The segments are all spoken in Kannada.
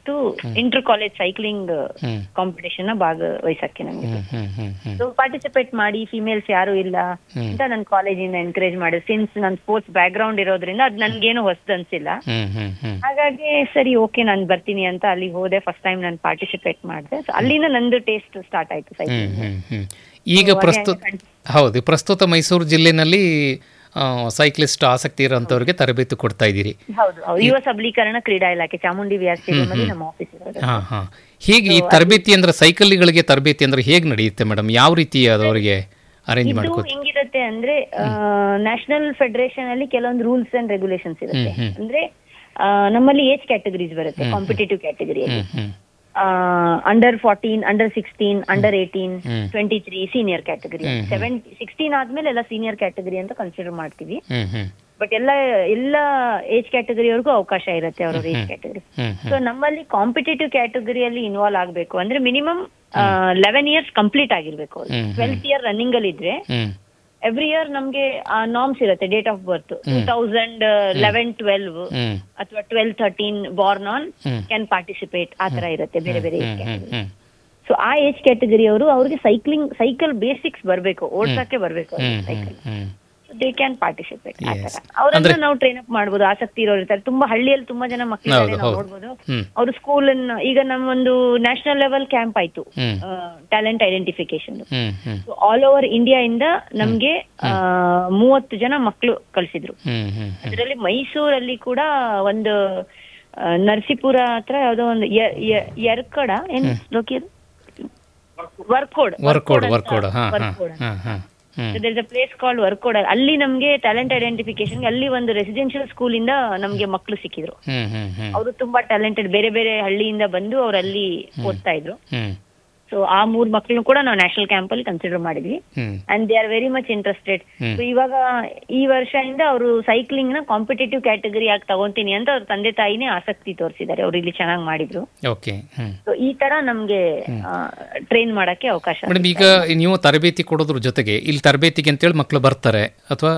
ಇತ್ತು inter college cycling hmm competition ನ ಭಾಗವಹಿಸಕ್ಕೆ ನಮ್ಗೆ hmm hmm hmm hmm so participate ಮಾಡಿ ಫಿಮೇಲ್ಸ್ ಯಾರು ಇಲ್ಲ ಹ್ಮ್. ಅಂತ ನನ್ನ ಕಾಲೇಜಿಂದ ಎನ್ಕರೇಜ್ ಮಾಡಿದ್ರು ಸಿನ್ಸ್ ನನ್ ಸ್ಪೋರ್ಟ್ಸ್ ಬ್ಯಾಕ್ ಗ್ರೌಂಡ್ ಇರೋದ್ರಿಂದ ಅದ್ ನನ್ಗೇನು ಹೊಸದು ಅನ್ಸಿಲ್ಲ ಹ್ಮ್ ಹ್ಮ್ ಹ್ಮ್ ಹಾಗಾಗಿ ಸರಿ ಓಕೆ ನಾನು ಬರ್ತೀನಿ ಅಂತ ಅಲ್ಲಿ ಹೋದೆ ಫಸ್ಟ್ ಟೈಮ್ ನಾನು ಪಾರ್ಟಿಸಿಪೇಟ್ ಮಾಡಿದೆ ಸೊ ಅಲ್ಲಿಂದ ನಂದು ಟೇಸ್ಟ್ ಸ್ಟಾರ್ಟ್ ಆಯ್ತು ಹ್ಮ್ ಸೈಕ್ಲಿಂಗ್ ಹ್ಮ್ ಹ್ಮ್ ಈಗ ಪ್ರಸ್ತುತ ಹೌದು ಪ್ರಸ್ತುತ ಮೈಸೂರು ಜಿಲ್ಲೆನಲ್ಲಿ ಸೈಕ್ಲಿಸ್ಟ್ ಆಸಕ್ತಿ ಇರೋಂಥವ್ರಿಗೆ ತರಬೇತಿ ಕೊಡ್ತಾ ಇದ್ದೀರಿ ಹೌದು ಹೌದು ಯುವ ಸಬಲೀಕರಣ ಕ್ರೀಡಾ ಇಲಾಖೆ ಚಾಮುಂಡಿ ವಿಹಾರ್ ಸ್ಟೇಡಿಯಂ ಅಲ್ಲಿ ನಮ್ಮ ಆಫೀಸ್ ಇರೋದು ಹಾ ಹಾ ಹೀಗೆ ಈ ತರಬೇತಿ ಅಂದ್ರೆ ಸೈಕಲ್ಗಳಿಗೆ ತರಬೇತಿ ಅಂದ್ರೆ ಹೇಗೆ ನಡೆಯುತ್ತೆ ಮೇಡಮ್ ಯಾವ ರೀತಿ ಅದು ಅವರಿಗೆ ಅರೇಂಜ್ ಇದು ಮಾಡ್ಕೋ ಹೆಂಗಿರುತ್ತೆ ಅಂದ್ರೆ ನ್ಯಾಷನಲ್ ಫೆಡರೇಷನ್ ಅಲ್ಲಿ ಕೆಲವೊಂದು ರೂಲ್ಸ್ ಅಂಡ್ ರೆಗ್ಯುಲೇಷನ್ಸ್ ಇರುತ್ತೆ ಹ್ಮ್, ಹ್ಮ್. ಅಂದ್ರೆ ಆ, ನಮ್ಮಲ್ಲಿ ಏಜ್ ಕ್ಯಾಟಗರೀಸ್ ಬರುತ್ತೆ ಕಾಂಪಿಟೇಟಿವ್ ಕ್ಯಾಟಗರಿಯಲ್ಲಿ hmm hmm under fourteen under sixteen under eighteen hmm. Twenty three senior category hmm, hmm. Seven sixteen ಆದ್ಮೇಲೆ ಎಲ್ಲ ಸೀನಿಯರ್ ಕ್ಯಾಟಗರಿ ಅಂತ ಕನ್ಸಿಡರ್ ಮಾಡ್ತೀವಿ ಹ್ಮ್ ಹ್ಮ್ ಬಟ್ ಎಲ್ಲ ಎಲ್ಲ ಏಜ್ ಕ್ಯಾಟಗರಿವರೆಗೂ ಅವಕಾಶ ಇರುತ್ತೆ ಅವ್ರ ಏಜ್ ಕ್ಯಾಟಗರಿ ಹ್ಮ್ ಸೊ ನಮ್ಮಲ್ಲಿ ಕಾಂಪಿಟೇಟಿವ್ ಕ್ಯಾಟಗರಿಯಲ್ಲಿ ಇನ್ವಾಲ್ವ್ ಆಗಬೇಕು ಅಂದ್ರೆ ಮಿನಿಮಮ್ ಲೆವೆನ್ ಇಯರ್ಸ್ ಕಂಪ್ಲೀಟ್ ಆಗಿರ್ಬೇಕು hmm, hmm. Twelfth year running ಅಲ್ಲಿ ಇದ್ರೆ ಹ್ಮ್ ಎವ್ರಿ ಇಯರ್ ನಮ್ಗೆ ನಾರ್ಮ್ಸ್ ಇರುತ್ತೆ date of birth two thousand eleven twelve hmm ಅಥವಾ twelve thirteen born on hmm. Can participate ಆ ತರ ಇರುತ್ತೆ ಬೇರೆ ಬೇರೆ age hmm hmm category hmm so ಆ ಏಜ್ ಕ್ಯಾಟಗರಿ ಅವರು ಅವ್ರಿಗೆ ಸೈಕ್ಲಿಂಗ್ ಸೈಕಲ್ ಬೇಸಿಕ್ಸ್ ಬರ್ಬೇಕು ಓಡ್ಸಕ್ಕೆ ಬರ್ಬೇಕು ಹ್ಮ್ cycle hmm hmm they can participate ಆ Yes. ತರ ಅವರನ್ನ ಅಂದ್ರೆ- ನಾವು ಟ್ರೈನ್ ಅಪ್ ಮಾಡ್ಬೋದು ಆಸಕ್ತಿ ಇರೋರು ಇರ್ತಾರೆ ತುಂಬಾ ಹಳ್ಳಿಯಲ್ಲಿ ತುಂಬಾ ಜನ ಮಕ್ಕಳಿದ್ದಾರೆ ಹೌದು, ನಾವು ಹೌದು. ನೋಡ್ಬೋದು ಹ್ಮ್ ಅವರು ಸ್ಕೂಲ್ ಈಗ ನಮ್ಮೊಂದು ನ್ಯಾಷನಲ್ ಲೆವೆಲ್ ಕ್ಯಾಂಪ್ ಆಯ್ತು hmm talent identification hmm hmm all over India ಇಂದ ನಮ್ಗೆ ಆ, ಮೂವತ್ತು ಜನ ಮಕ್ಕಳು ಕಳ್ಸಿದ್ರು ಹ್ಮ್ ಹ್ಮ್ ಹ್ಮ್ ಅದರಲ್ಲಿ ಮೈಸೂರಲ್ಲಿ ಕೂಡ ಒಂದು ಆ, ನರಸೀಪುರ ಹತ್ರ ಯಾವ್ದೋ ಒಂದು ಯ- ಯ- ಯರ್ಕಡ ಏನ್ ಲೋಕಿಯದು ವರ್ಕೋಡ್ ವರ್ಕೋಡ್ ವರ್ಕೋಡ್ ಹಾ ಹಾ ವರ್ಕೋಡ್ ಹಾ ಹಾ hmm there is a place called Varkod ಅಲ್ಲಿ ನಮ್ಗೆ ಟ್ಯಾಲೆಂಟ್ ಐಡೆಂಟಿಫಿಕೇಶನ್ ಅಲ್ಲಿ ಒಂದು ರೆಸಿಡೆನ್ಷಿಯಲ್ ಸ್ಕೂಲ್ ಇಂದ ನಮ್ಗೆ ಮಕ್ಕಳು ಸಿಕ್ಕಿದ್ರು ಹ್ಮ್ ಹ್ಮ್ ಹ್ಮ್ ಅವರು ತುಂಬಾ ಟ್ಯಾಲೆಂಟೆಡ್ ಬೇರೆ ಬೇರೆ ಹಳ್ಳಿಯಿಂದ ಬಂದು ಅವ್ರು ಅಲ್ಲಿ ಓದ್ತಾ ಇದ್ರು ಹ್ಮ್ ಸೊ ಆ ಮೂರ್ ಮಕ್ಕಳನ್ನು ಕೂಡ ನಾವು ನ್ಯಾಷನಲ್ ಕ್ಯಾಂಪ್ ಅಲ್ಲಿ ಕನ್ಸಿಡರ್ ಮಾಡಿದ್ವಿ hmm and they are very much interested hmm. So ಇವಾಗ ಈ ವರ್ಷದಿಂದ ಅವರು ಸೈಕ್ಲಿಂಗ್ ನ ಕಾಂಪಿಟೇಟಿವ್ ಕ್ಯಾಟಗರಿ ಆಗಿ ತಗೊಂತೀನಿ ಅಂತ ಅವ್ರ ತಂದೆ ತಾಯಿನೇ ಆಸಕ್ತಿ ತೋರಿಸಿದ್ದಾರೆ ಅವ್ರು ಇಲ್ಲಿ ಚೆನ್ನಾಗಿ ಮಾಡಿದ್ರು ಓಕೆ ಹ್ಮ್ ಸೊ ಈ ತರ ನಮ್ಗೆ ಟ್ರೈನ್ ಮಾಡಕ್ಕೆ ಅವಕಾಶ ಮೇಡಮ್ ಈಗ ನೀವು ತರಬೇತಿ ಕೊಡೋದ್ರ ಜೊತೆಗೆ ಇಲ್ಲಿ ತರಬೇತಿಗೆ ಅಂತೇಳಿ ಮಕ್ಕಳು ಬರ್ತಾರೆ ಅಥವಾ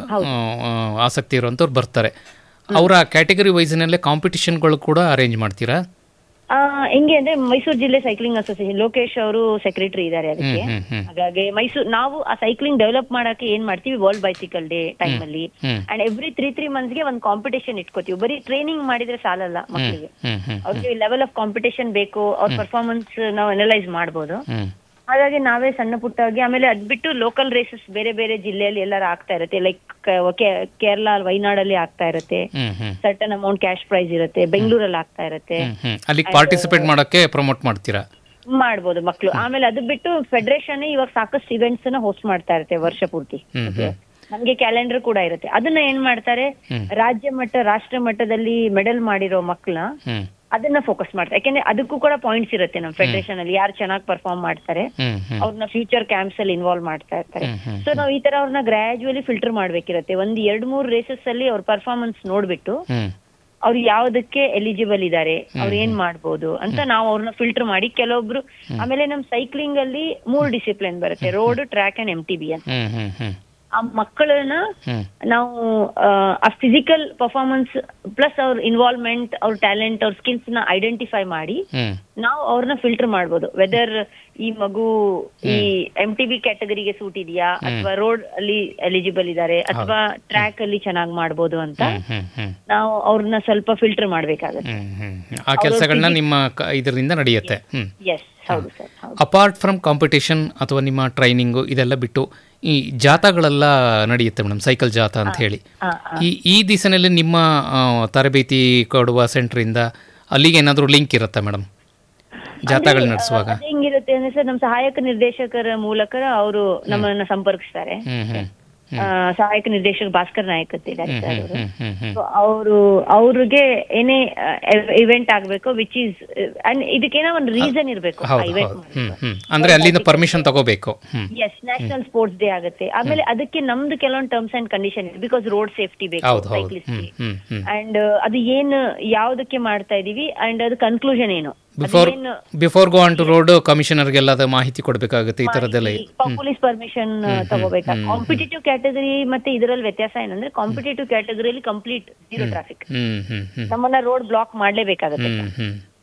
ಆಸಕ್ತಿ ಇರುವಂಥವ್ರು ಬರ್ತಾರೆ ಅವರ ಕ್ಯಾಟಗರಿ ವೈಸ್ನಲ್ಲೇ ಕಾಂಪಿಟಿಷನ್ಗಳು ಕೂಡ ಅರೇಂಜ್ ಮಾಡ್ತೀರಾ ಆ, ಹೆಂಗೆ ಅಂದ್ರೆ ಮೈಸೂರು ಜಿಲ್ಲೆ ಸೈಕ್ಲಿಂಗ್ ಅಸೋಸಿಯೇಷನ್ ಲೋಕೇಶ್ ಅವರು ಸೆಕ್ರೆಟರಿ ಇದ್ದಾರೆ ಅದಕ್ಕೆ ಹ್ಮ್ ಹ್ಮ್ ಹ್ಮ್ ಹಾಗಾಗಿ ಮೈಸೂರು ನಾವು ಆ ಸೈಕ್ಲಿಂಗ್ ಡೆವಲಪ್ ಮಾಡಕ್ಕೆ ಏನ್ ಮಾಡ್ತೀವಿ ವರ್ಲ್ಡ್ ಬೈಸಿಕಲ್ ಡೇ ಟೈಮ್ ಅಲ್ಲಿ hmm and every three three ಮಂತ್ಸ್ಗೆ ಒಂದು ಕಾಂಪಿಟೇಷನ್ ಇಟ್ಕೋತೀವಿ ಬರೀ ಟ್ರೈನಿಂಗ್ ಮಾಡಿದ್ರೆ ಸಾಲಲ್ಲ ಮಕ್ಕಳಿಗೆ ಹ್ಮ್ ಹ್ಮ್ ಅವ್ರಿಗೆ ಲೆವೆಲ್ ಆಫ್ ಕಾಂಪಿಟೇಷನ್ ಬೇಕು ಅವ್ರ ಪರ್ಫಾರ್ಮೆನ್ಸ್ ನಾವು ಅನಲೈಸ್ ಮಾಡ್ಬೋದು ಹ್ಮ್ ಹಾಗಾಗಿ ನಾವೇ ಸಣ್ಣ ಪುಟ್ಟಾಗಿ ಆಮೇಲೆ ಅದ್ ಬಿಟ್ಟು ಲೋಕಲ್ ರೇಸಸ್ ಬೇರೆ ಬೇರೆ ಜಿಲ್ಲೆಯಲ್ಲಿ ಎಲ್ಲಾರು ಆಗ್ತಾ ಇರುತ್ತೆ ಲೈಕ್ ಕೇರಳ ವೈನಾಡಲ್ಲಿ ಆಗ್ತಾ ಇರುತ್ತೆ hmm hmm certain amount cash prize ಇರುತ್ತೆ ಬೆಂಗಳೂರಲ್ಲಿ ಆಗ್ತಾ ಇರುತ್ತೆ ಹ್ಮ್ ಹ್ಮ್ ಅಲ್ಲಿಗೆ ಪಾರ್ಟಿಸಿಪೇಟ್ ಮಾಡೋಕ್ಕೆ ಪ್ರಮೋಟ್ ಮಾಡ್ತೀರಾ ಮಾಡ್ಬೋದು ಮಕ್ಕಳು ಆಮೇಲೆ ಅದು ಬಿಟ್ಟು ಫೆಡರೇಷನ್ ಇವಾಗ ಸಾಕಷ್ಟು ಇವೆಂಟ್ಸ್ ನ ಹೋಸ್ಟ್ ಮಾಡ್ತಾ ಇರುತ್ತೆ ವರ್ಷ ಪೂರ್ತಿ ಹ್ಮ್ ಹ್ಮ್ ನಮ್ಗೆ ಕ್ಯಾಲೆಂಡರ್ ಕೂಡ ಇರುತ್ತೆ ಅದನ್ನ ಏನ್ ಮಾಡ್ತಾರೆ ಹ್ಮ್. ರಾಜ್ಯ ಮಟ್ಟ ರಾಷ್ಟ್ರ ಮಟ್ಟದಲ್ಲಿ ಮೆಡಲ್ ಮಾಡಿರೋ ಮಕ್ಕಳನ್ನ ಹ್ಮ್ ಅದನ್ನ ಫೋಕಸ್ ಮಾಡ್ತಾರೆ ಯಾಕೆಂದ್ರೆ ಅದಕ್ಕೂ ಕೂಡ ಪಾಯಿಂಟ್ಸ್ ಇರುತ್ತೆ ನಮ್ಮ ಫೆಡರೇಷನ್ ಅಲ್ಲಿ ಯಾರು ಚೆನ್ನಾಗಿ ಪರ್ಫಾರ್ಮ್ ಮಾಡ್ತಾರೆ ಹ್ಮ್ ಹ್ಮ್ ಅವ್ರನ್ನ ಫ್ಯೂಚರ್ ಕ್ಯಾಂಪ್ಸ್ ಅಲ್ಲಿ ಇನ್ವಾಲ್ವ್ ಮಾಡ್ತಾ ಇರ್ತಾರೆ ಹ್ಮ್ ಹ್ಮ್ ಸೊ ನಾವು ಈ ತರ ಅವ್ರನ್ನ ಗ್ರಾಜುವಲಿ ಫಿಲ್ಟರ್ ಮಾಡ್ಬೇಕಿರತ್ತೆ ಒಂದ್ ಎರಡ್ ಮೂರ್ ರೇಸಸ್ ಅಲ್ಲಿ ಅವ್ರ ಪರ್ಫಾರ್ಮೆನ್ಸ್ ನೋಡ್ಬಿಟ್ಟು ಹ್ಮ್ ಅವ್ರು ಯಾವ್ದಕ್ಕೆ ಎಲಿಜಿಬಲ್ ಇದ್ದಾರೆ ಅವ್ರು ಏನ್ ಮಾಡ್ಬೋದು ಅಂತ ನಾವು ಅವ್ರನ್ನ ಫಿಲ್ಟರ್ ಮಾಡಿ ಕೆಲವೊಬ್ರು ಆಮೇಲೆ ನಮ್ ಸೈಕ್ಲಿಂಗ್ ಅಲ್ಲಿ ಮೂರ್ ಡಿಸಿಪ್ಲಿನ್ ಬರುತ್ತೆ road track and M T B ಅಂತ ಹ್ಮ್ ಹ್ಮ್ ಹ್ಮ್ ಆ ಮಕ್ಕಳನ್ನ ಹ್ಮ್ ನಾವು ಆ, ಆ ಫಿಸಿಕಲ್ ಪರ್ಫಾರ್ಮೆನ್ಸ್ ಪ್ಲಸ್ ಅವ್ರ ಇನ್ವಾಲ್ವ್ಮೆಂಟ್ ಅವ್ರ ಟ್ಯಾಲೆಂಟ್ ಅವ್ರ ಸ್ಕಿಲ್ಸ್ ನ ಐಡೆಂಟಿಫೈ ಮಾಡಿ ಹ್ಮ್ ನಾವು ಅವ್ರನ್ನ ಫಿಲ್ಟರ್ ಮಾಡ್ಬೋದು ವೆದರ್ ಈ ಮಗು ಈ ಎಂ ಟಿ ಬಿ ಕ್ಯಾಟಗರಿಗೆ ಸೂಟ್ ಇದೆಯಾ ಅಥವಾ ರೋಡ್ ಅಲ್ಲಿ ಎಲಿಜಿಬಲ್ ಇದ್ದಾರೆ ಅಥವಾ ಟ್ರ್ಯಾಕ್ ಅಲ್ಲಿ ಚೆನ್ನಾಗಿ ಮಾಡ್ಬೋದು ಅಂತ ಹ್ಮ್ ಹ್ಮ್ ಹ್ಮ್ ನಾವು ಅವ್ರನ್ನ ಸ್ವಲ್ಪ ಫಿಲ್ಟರ್ ಮಾಡ್ಬೇಕಾಗತ್ತೆ ಹ್ಮ್ ಹ್ಮ್ ಹ್ಮ್. ಆ ಕೆಲಸಗಳನ್ನ ನಿಮ್ಮ ಕ- ಇದರಿಂದ ನಡೆಯುತ್ತೆ ಹ್ಮ್ ಎಸ್ ಹೌದು ಸರ್ ಹೌದು ಅಪಾರ್ಟ್ ಫ್ರಮ್ ಕಾಂಪಿಟೇಷನ್ ಅಥವಾ ನಿಮ್ಮ ಟ್ರೈನಿಂಗು ಇದೆಲ್ಲ ಬಿಟ್ಟು ಈ ಜಾಥಾಗಳೆಲ್ಲ ನಡೆಯುತ್ತೆ ಮೇಡಮ್ ಸೈಕಲ್ ಜಾಥಾ ಅಂತ ಹೇಳಿ ಆ, ಈ ಈ ದಿಸನಲ್ಲಿ ನಿಮ್ಮ ಆ, ತರಬೇತಿ ಕೊಡುವ ಸೆಂಟ್ರಿಂದ ಅಲ್ಲಿಗೆ ಏನಾದರೂ ಲಿಂಕ್ ಇರುತ್ತಾ ಮೇಡಮ್ ಜಾಥಾಗಳು ನಡೆಸುವಾಗ ಅದು ಹೆಂಗಿರುತ್ತೆ ಅಂದ್ರೆ ಸರ್ ನಮ್ಮ ಸಹಾಯಕ ನಿರ್ದೇಶಕರ ಮೂಲಕ ಅವರು ನಮ್ಮನ್ನ ಸಂಪರ್ಕಿಸ್ತಾರೆ ಹ್ಮ್ ಹ್ಮ್ ಆ, ಸಹಾಯಕ ನಿರ್ದೇಶಕ ಭಾಸ್ಕರ್ ನಾಯಕ್ ಅಂತ ಇದ್ದಾರೆ ಸರ್ ಅವರು ಹ್ಮ್ ಹ್ಮ್ ಹ್ಮ್ ಅವರು ಅವ್ರಿಗೆ ಏನೇ ಇವೆಂಟ್ ಆಗ್ಬೇಕು ವಿಚ್ ಈಸ್ ಅಂಡ್ ಇದಕ್ಕೇನೋ ಒಂದು ರೀಸನ್ ಇರ್ಬೇಕು ಆ ಹೌದು ಇವೆಂಟ್ ಹೌದು ಹ್ಮ್ ಹ್ಮ್ ಅಂದ್ರೆ ಅಲ್ಲಿಂದ ಪರ್ಮಿಷನ್ ತಗೋಬೇಕು hmm yes national sports day ಆಗುತ್ತೆ ಆಮೇಲೆ ಅದಕ್ಕೆ ನಮ್ದು ಕೆಲವೊಂದು ಟರ್ಮ್ಸ್ ಅಂಡ್ ಕಂಡೀಷನ್ ಇದೆ ಬಿಕಾಸ್ ರೋಡ್ ಸೇಫ್ಟಿ ಬೇಕು ಹೌದು ಹೌದು cyclist hmm hmm hmm and ಅದು ಏನು ಯಾವ್ದಕ್ಕೆ ಮಾಡ್ತಾ ಇದೀವಿ ಅಂಡ್ ಅದು ಕನ್ಕ್ಲೂಷನ್ ಏನು ಬಿಫೋರ್ ಅದೇನು before go on to road ಕಮಿಷನರ್ಗೆಲ್ಲ ಅದು ಮಾಹಿತಿ ಕೊಡಬೇಕಾಗುತ್ತೆ ಈ ಥರದ್ದೆಲ್ಲ ಪೊಲೀಸ್ ಪರ್ಮಿಷನ್ ತಗೋಬೇಕಾ ಕಾಂಪಿಟೇಟಿವ್ ಕ್ಯಾಟಗರಿ ಮತ್ತೆ ಇದರಲ್ಲಿ ವ್ಯತ್ಯಾಸ ಏನಂದ್ರೆ ಕಾಂಪಿಟೇಟಿವ್ ಕ್ಯಾಟಗರಿಯಲ್ಲಿ complete zero traffic hmm hmm hmm ನಮ್ಮನ್ನ ರೋಡ್ ಬ್ಲಾಕ್ ಮಾಡ್ಲೇಬೇಕಾಗುತ್ತೆ ಹ್ಮ್ ಹ್ಮ್